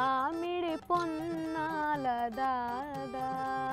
మామిడి పొన్నాల దాదా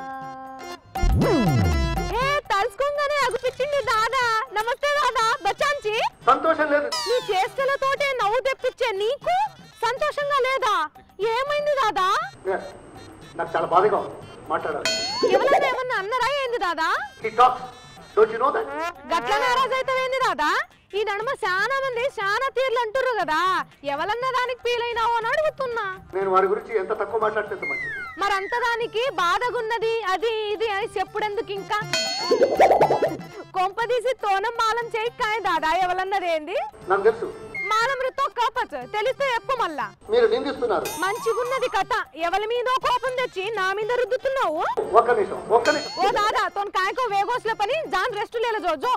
ఏ తలుసుకోగానే అగుపిచ్చింది దాదా నమస్తే దాదా బచ్చాంచి సంతోషం లేదు నీ చేష్టలతోటే నవ్వు తెప్పించే నీకు సంతోషంగా లేదా ఏమైంది దాదా ఏ, నాకు చాలా బాధగా ఉంది మాట్లాడాలి ఎవరైనా ఏమన్నా అన్నారా ఏంది దాదా ఈ talks don't you know that గట్ల నారాజ్ అయితే దాదా ఈ నడుమ చాలా మంది చాలా తీర్లు అంటుర్రు కదా ఎవరన్నా దానికి ఫీల్ అయినావో అని అడుగుతున్నా నేను వారి గురించి ఎంత తక్కువ మాట్లాడితే అంత మంచిది మరంత దానికి బాధగున్నది అది ఇది అని చెప్పుడెందుకు ఇంకా కొంపదీసి తోనం మాలం చేయి కాయ దాదా ఎవరన్నదేంది నాకు తెలుసు మాలం రితో కాపచ్చు తెలిస్తే చెప్పు మళ్ళా మీరు నిందిస్తున్నారు మంచిగున్నది కథ ఎవరి మీదో కోపం తెచ్చి నా మీద రుద్దుతున్నావు ఒక్క నిమిషం ఒక్క నిమిషం ఓ దాదా తోన్ కాయకో వేగోస్ల పని జాన్ రెస్ట్ లేల జోజో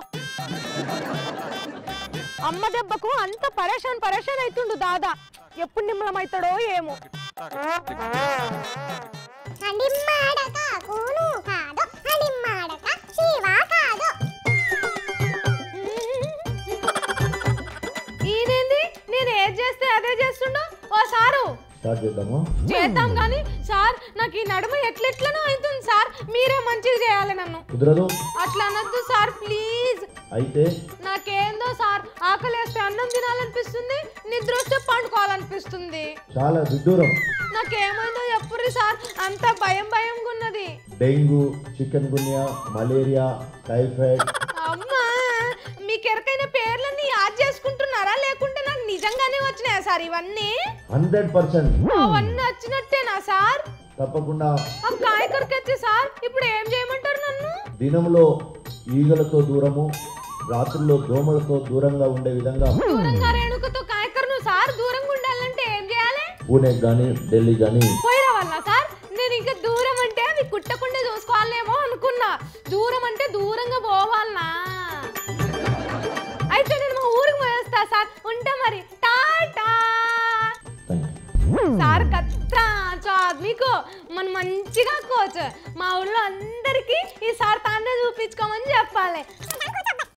అమ్మ దెబ్బకు అంత పరేషాన్ పరేషాన్ అవుతుండు దాదా ఎప్పుడు నిమ్మలమవుతాడో ఏమో హడిమ్మాడక కూను కాదు హడిమ్మాడక శివ కాదు ఈయనేంది నేను ఏది చేస్తే అదే చేస్తుండో ఓ సారు స్టార్ట్ చేద్దాము చేద్దాం కానీ సార్ నాకు ఈ నడుమ ఎట్లెట్లనో అవుతుంది సార్ మీరే మంచిగా చేయాలి నన్ను కుదరదు అట్లా అనొద్దు సార్ ప్లీజ్ అయితే నాకేందో సార్ ఆకలేస్తే అన్నం తినాలనిపిస్తుంది నిద్ర వస్తే పండుకోవాలనిపిస్తుంది చాలా విడ్డూరం నాకేమైందో ఎప్పుడు సార్ అంత భయం భయంగా ఉన్నది dengue chikungunya malaria typhoid అమ్మా మీకు ఎరకైన పేర్లన్నీ యాద్ చేసుకుంటున్నారా లేకుంటే నాకు నిజంగానే వచ్చినాయా సార్ ఇవన్నీ హండ్రెడ్ పర్సెంట్ అవన్నీ వచ్చినట్టేనా సార్ తప్పకుండా ఆ కాయకరికి వచ్చి సార్ ఇప్పుడు ఏం చేయమంటారు నన్ను దినంలో ఈగలతో దూరము రాత్రుల్లో దోమలతో దూరంగా ఉండే విధంగా దూరంగా రేణుకతో కాయకర్ను సార్ దూరంగా ఉండాలంటే ఏం చేయాలి పూణే కానీ ఢిల్లీ కానీ పోయి రావాలా సార్ నేను ఇంకా దూరం అంటే అవి కుట్టకుండా చూసుకోవాలేమో అనుకున్నా దూరం అంటే దూరంగా పోవాలనా అయితే నేను మా ఊరికి పోయేస్తా సార్ ఉంటా మరి టాటా సార్ కత్రా చాద్ మీకు మనం మంచిగా కోచ్ మా ఊళ్ళో అందరికీ ఈ సార్ తానే చూపించుకోమని చెప్పాలి